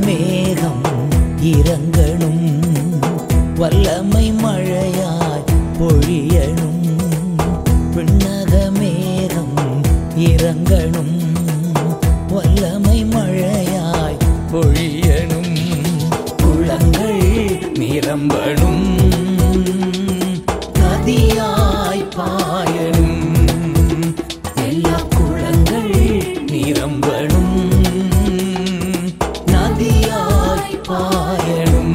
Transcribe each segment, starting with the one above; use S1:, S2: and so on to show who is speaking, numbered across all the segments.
S1: மேகம் இறங்கணும் வல்லமை மழையாய் பொழியணும் விண்ணக மேகம் இறங்கணும் வல்லமை மழையாய் பொழியணும் குளங்கள் நிரம்பணும் நதியாய் பாயணும் எல்லா குளங்கள் நிரம்பணும் நதியாய் பாயணும்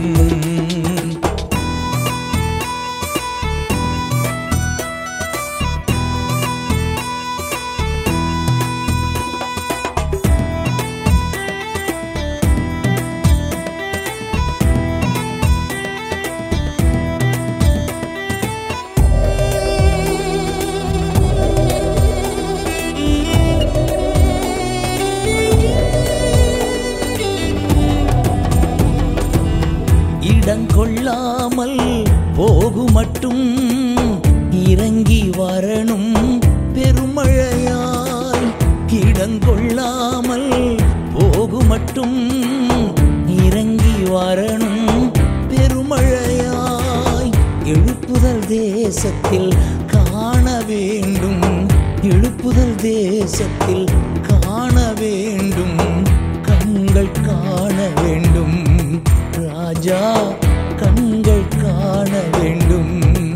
S1: இடங்கொள்ளாமல் போகு மட்டும் இறங்கி வரணும் பெருமழையாய் இடங்கொள்ளாமல் போகு மட்டும் இறங்கி வரணும் பெருமழையாய் எழுப்புதல் தேசத்தில் காண வேண்டும் எழுப்புதல் தேசத்தில் காண வேண்டும் கண்கள் காண வேண்டும் ராஜா கண்கள் காண வேண்டும்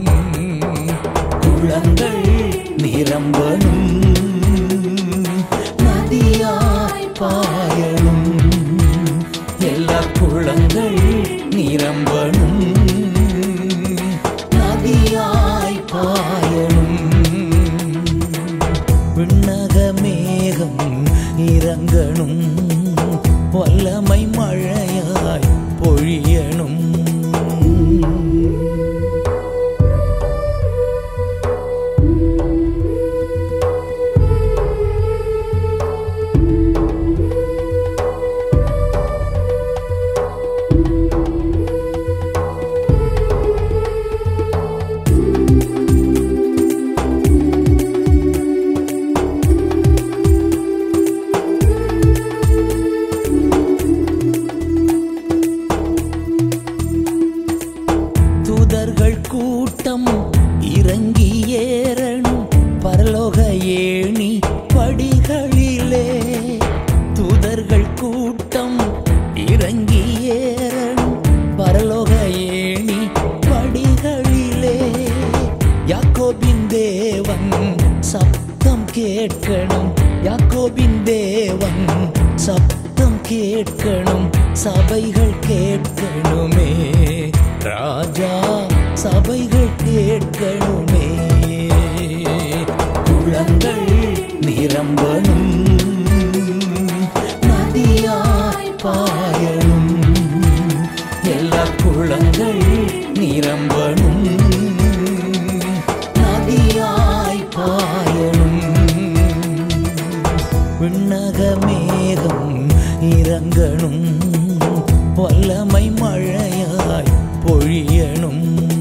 S1: குளங்கள் நிரம்பணும் நதியாய் பாயணும் எல்லா குளங்கள் நிரம்பணும் நதியாய் பாயணும் விண்ணக மேகம் இறங்கணும் வல்லமை மழையாய் பொழியணும் தூதர்கள் கூட்டம் இறங்கி ஏறணும் பரலோக ஏணி படிகளிலே தூதர்கள் கூட்டம் இறங்கி ஏறணும் பரலோக ஏணி படிகளிலே யாக்கோபின் தேவன் சப்தம் கேட்கணும் யாக்கோபின் தேவன் சப்தம் கேட்கணும் சபைகள் கேட்கணுமே ராஜா சபைகள் கேட்கணுமே குளங்கள் நிரம்பணும் நதியாய் பாயணும் எல்லா குளங்கள் நிரம்பணும் நதியாய் பாயணும் விண்ணக மேகம் இறங்கணும் வல்லமை மழையாய் பொழியணும்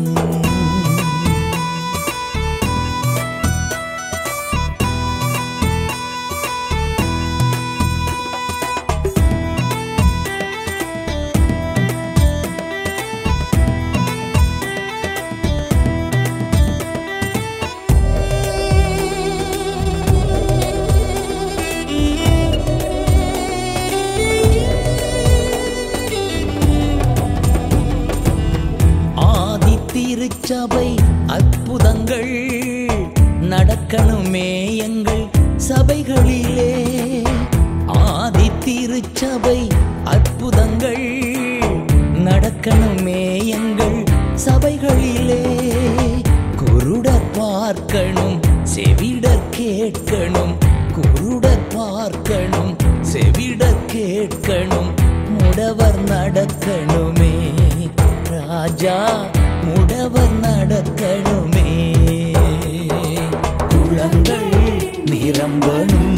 S1: ஆதி திருச்சபை அற்புதங்கள் நடக்கணுமே எங்கள் சபைகளிலே ஆதி திருச்சபை அற்புதங்கள் நடக்கணுமே எங்கள் சபைகளிலே குருடர் பார்க்கணும் செவிடர் கேட்கணும் குருடர் பார்க்கணும் செவிடர் கேட்கணும் முடவர் நடக்கணுமே ராஜா முடவர் நடக்கணுமே குளங்கள் நிரம்பணும்